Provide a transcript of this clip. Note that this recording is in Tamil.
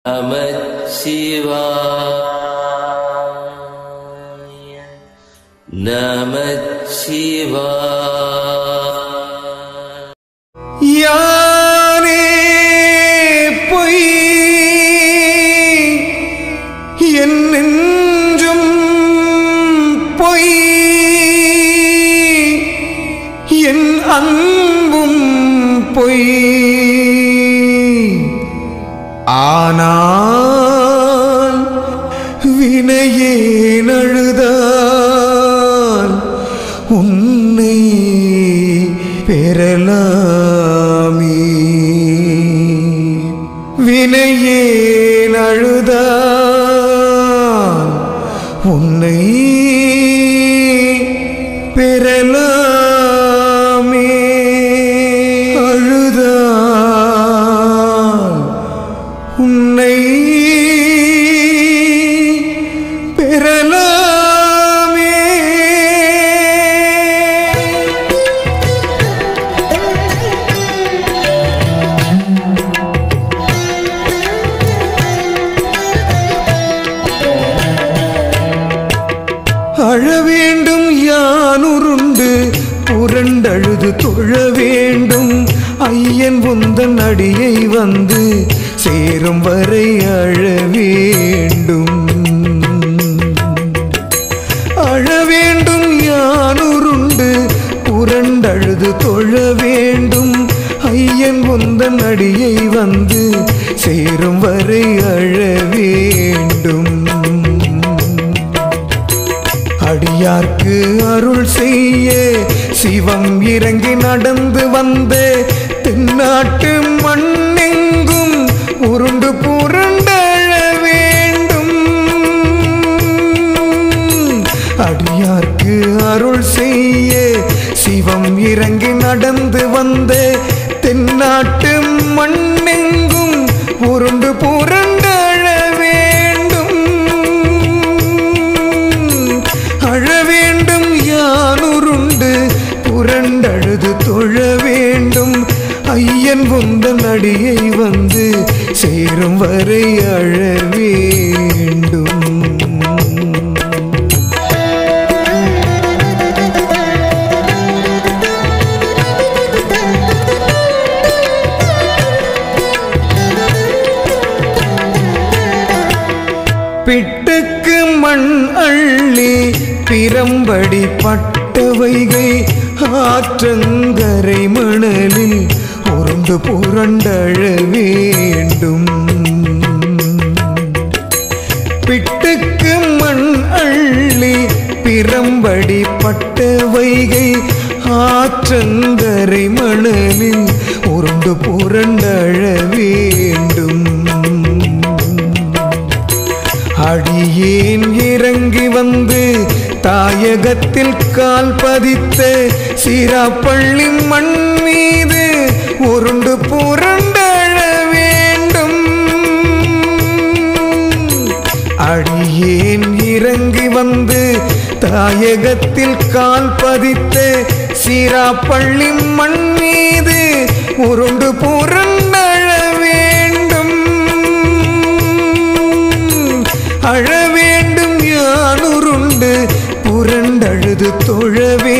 நமச்சிவாய நமச்சிவாய யானே பொய் என் நெஞ்சும் பொய் என் அன்பும் பொய் ஆனால் வினையே நழுதான் உன்னை பெறலாமே வினையே நழுதான் உன்னை பெறலாமே அழுதான் உன்னை பெறலாமே அழ வேண்டும் யானுருண்டு புரண்டழுது தொழ வேண்டும் ஐயன் உந்தன் அடியை வந்து சேரும் வரை அழ வேண்டும் அழ வேண்டும் யானுருண்டு புரண்டழுது தொழ வேண்டும் ஐயன் உந்தன் அடியை வந்து சேரும் வரை அழ வேண்டும் அடியார்க்கு அருள் செய்ய சிவம் இறங்கி நடந்து வந்த தென்னாட்டு மண்ணெங்கும் உருண்டு புரண்டழ வேண்டும் அடியார்க்கு அருள் செய்ய சிவம் இறங்கி நடந்து வந்த தென்னாட்டு மண்ணெங்கும் உருண்டு புரண்டழ வேண்டும் அழ வேண்டும் யானுருண்டு புரண்டழுது தொழ வேண்டும் ஐயன் உந்தன் அடியை வந்து சேரும் வரை அழ வேண்டும் பிட்டுக்கு மண் அள்ளி பிரம்படி பட்டவைகை ஆற்றங்கரை மணலில் உருண்டு புரண்டழ வேண்டும் பிட்டுக்கு மண் அள்ளி பிரம்படி பட்டவைகை ஆற்றங்கரை மணலில் உருண்டு புரண்டழ வேண்டும் அடியேன் இறங்கி வந்து தாயகத்தில் கால் பதித்த சிராப்பள்ளி மண் மீது உருண்டு புரண்டழ வேண்டும் அடியேன் இறங்கி வந்து தாயகத்தில் கால் பதித்த சிராப்பள்ளி மண் மீது உருண்டு புரண்டழ வேண்டும் அழ வேண்டும் யானுருண்டு புரண்டழுது தொழ வேண்டும்